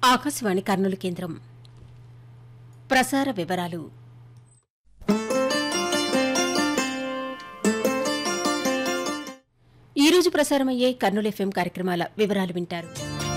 ఆకాశవాణి కర్నూలు కేంద్రం ప్రసార వివరాలు ఈ రోజు ప్రసారమయ్యే కర్నూలు ఎఫ్ఎం కార్యక్రమాల వివరాలు వింటారు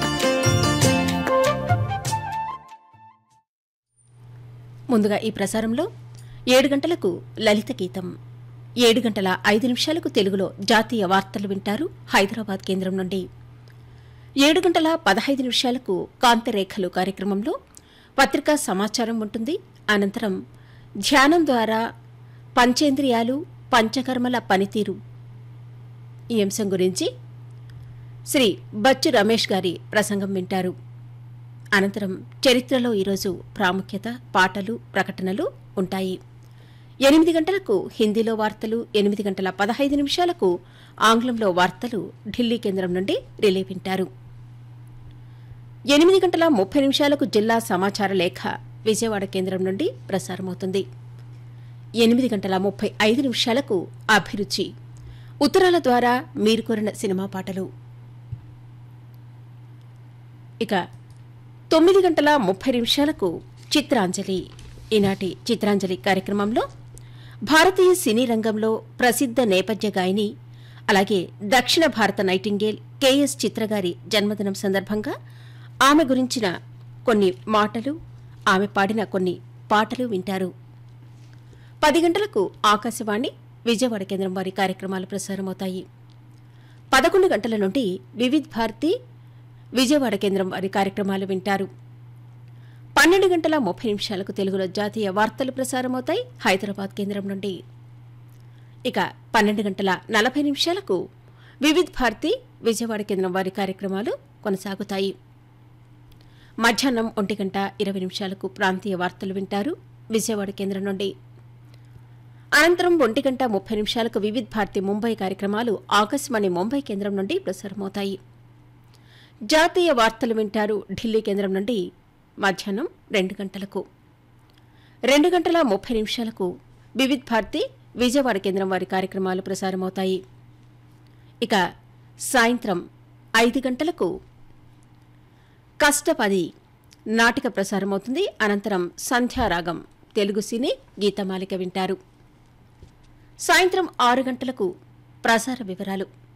ముందుగా ఈ ప్రసారంలో ఏడు గంటలకు లలిత గీతం ఏడు గంటల ఐదు నిమిషాలకు తెలుగులో జాతీయ వార్తలు వింటారు హైదరాబాద్ కేంద్రం నుండి ఏడు గంటల పదహైదు నిమిషాలకు కాంతిరేఖలు కార్యక్రమంలో పత్రికా సమాచారం ఉంటుంది అనంతరం ధ్యానం ద్వారా పంచేంద్రియాలు పంచకర్మల పనితీరు ఈ అంశం గురించి శ్రీ బచ్చు రమేష్ గారి ప్రసంగం వింటారు అనంతరం చరిత్రలో ఈరోజు ప్రాముఖ్యత పాటలు ప్రకటనలు ఉంటాయి ఎనిమిది గంటలకు హిందీలో వార్తలు ఎనిమిది గంటల పదహైదు నిమిషాలకు ఆంగ్లంలో వార్తలు ఢిల్లీ కేంద్రం నుండి రిలే వింటారు ఎనిమిది గంటల ముప్పై నిమిషాలకు జిల్లా సమాచార లేఖ విజయవాడ కేంద్రం నుండి ప్రసారమవుతుంది ఎనిమిది గంటల ముప్పై ఐదు నిమిషాలకు అభిరుచి ఉత్తరాల ద్వారా మీరు కోరిన సినిమా పాటలు ఇక తొమ్మిది గంటల ముప్పై నిమిషాలకు చిత్రాంజలి ఈనాటి చిత్రాంజలి కార్యక్రమంలో భారతీయ సినీ రంగంలో ప్రసిద్ధ నేపథ్య గాయని అలాగే దక్షిణ భారత నైటింగేల్ కెఎస్ చిత్రగారి జన్మదినం సందర్భంగా ఆమె గురించిన కొన్ని మాటలు ఆమె పాడిన కొన్ని పాటలు వింటారు పది గంటలకు ఆకాశవాణి విజయవాడ కేంద్రం వారి కార్యక్రమాలు ప్రసారమవుతాయి పదకొండు గంటల నుండి వివిధ్ భారతి విజయవాడ కేంద్రం వారి కార్యక్రమాలు వింటారు పన్నెండు గంటల ముప్పై నిమిషాలకు తెలుగులో జాతీయ వార్తలు ప్రసారమవుతాయి హైదరాబాద్ కేంద్రం నుండి ఇక పన్నెండు గంటల నలభై నిమిషాలకు వివిధ్ భారతి విజయవాడ కేంద్రం వారి కార్యక్రమాలు కొనసాగుతాయి మధ్యాహ్నం ఒంటి గంట ఇరవై నిమిషాలకు ప్రాంతీయ వార్తలు వింటారు విజయవాడ కేంద్రం నుండి అనంతరం ఒంటి గంట ముప్పై నిమిషాలకు వివిధ్ భారతి ముంబై కార్యక్రమాలు ఆకాశవాణి ముంబై కేంద్రం నుండి ప్రసారమవుతాయి జాతీయ వార్తలు వింటారు ఢిల్లీ కేంద్రం నుండి మధ్యాహ్నం రెండు గంటలకు రెండు గంటల ముప్పై నిమిషాలకు వివిధ్ భారతి విజయవాడ కేంద్రం వారి కార్యక్రమాలు ప్రసారమవుతాయి ఇక సాయంత్రం ఐదు గంటలకు కష్టపది నాటిక ప్రసారమవుతుంది అనంతరం సంధ్యారాగం తెలుగు సినీ గీతమాలిక వింటారు సాయంత్రం ఆరు గంటలకు ప్రసార వివరాలు